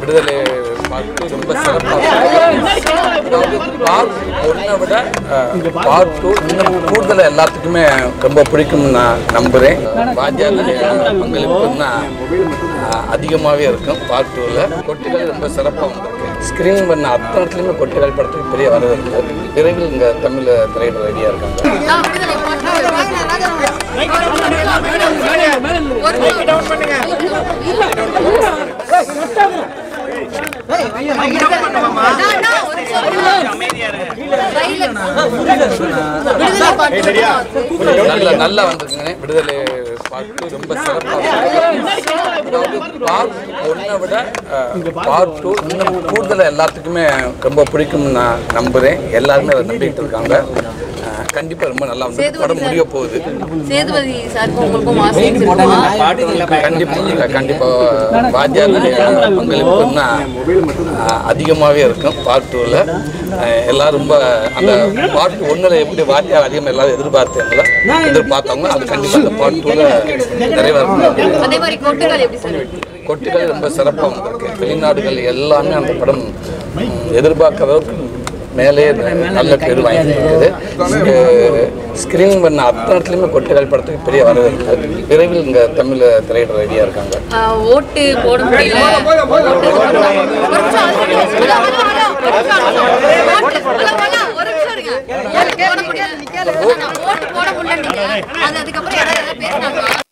விடுதலை பார்த்து ரொம்ப சிறப்பாக அதாவது பார்ட் ஒன்றை விட பார்ட் டூ இன்னும் கூடுதலாக எல்லாத்துக்குமே ரொம்ப பிடிக்கும்னு நான் நம்புகிறேன் வாத்தியாருடைய பங்களிப்பு தான் அதிகமாகவே இருக்கும் பார்ட் டூவில் கொட்டிகள் ரொம்ப சிறப்பாக வந்திருக்கு ஸ்க்ரீன் பண்ண அத்தனை இடத்துலையுமே கொட்டிகள் படத்துக்கு பெரிய வரவேற்பு விரைவில் இங்கே தமிழ் திரையிட ரெடியாக இருக்காங்க நல்ல நல்லா வந்திருக்குங்க விடுதலை பார்த்து ரொம்ப சிறப்பாக அதாவது பார்ட் ஒன்றை விட பார்ட் டூ இன்னும் கூடுதலாக எல்லாத்துக்குமே ரொம்ப பிடிக்கும்னு நான் நம்புகிறேன் எல்லாருமே அதை நம்பிட்டு இருக்காங்க அஹ் கண்டிப்பா ரொம்ப நல்லா வந்து படம் முடிய போகுது சேதுபதி சாருக்கும் உங்களுக்கும் ஆசைன்னு சொல்லுவோம் கண்டிப்பா கண்டிப்பா வாத்தியாருடைய பங்களிப்பு தான் அதிகமாகவே இருக்கும் பார்ட் டூவில் எல்லாரும் ரொம்ப அந்த பார்ட் ஒன்றில் எப்படி வாத்தியார் அதிகமாக எல்லாரும் எதிர்பார்த்தாங்களோ எதிர்பார்த்தாங்க அது கண்டிப்பாக அந்த பார்ட் டூவில் நிறைவேறணும் அதே மாதிரி கொட்டுகள் எப்படி சார் கொட்டிகள் ரொம்ப சிறப்பாக வந்திருக்கு வெளிநாடுகள் எல்லாமே அந்த படம் ம், எதிர்பார்க்காத அளவுக்கு மேலே நல்ல பேர் வாங்கியிருக்குது ஸ்க்ரீன் பண்ண அத்தனை இடத்துலையுமே கொட்டிகள் படத்துக்கு பெரிய வரவேற்பு விரைவில் இங்கே தமிழ் திரையிட ரெடியாக இருக்காங்க ஆஹ் ஓட்டு போட முடியல ஓட்டு ஒரு நிமிஷம் அது ஒரு நிமிஷம் ஒரு நிமிஷம் இருங்க. ஓட்டு போட முடியல. ஓட்டு போட முடியல நீங்க. அது அதுக்கப்புறம் யாராவது பேசினாங்க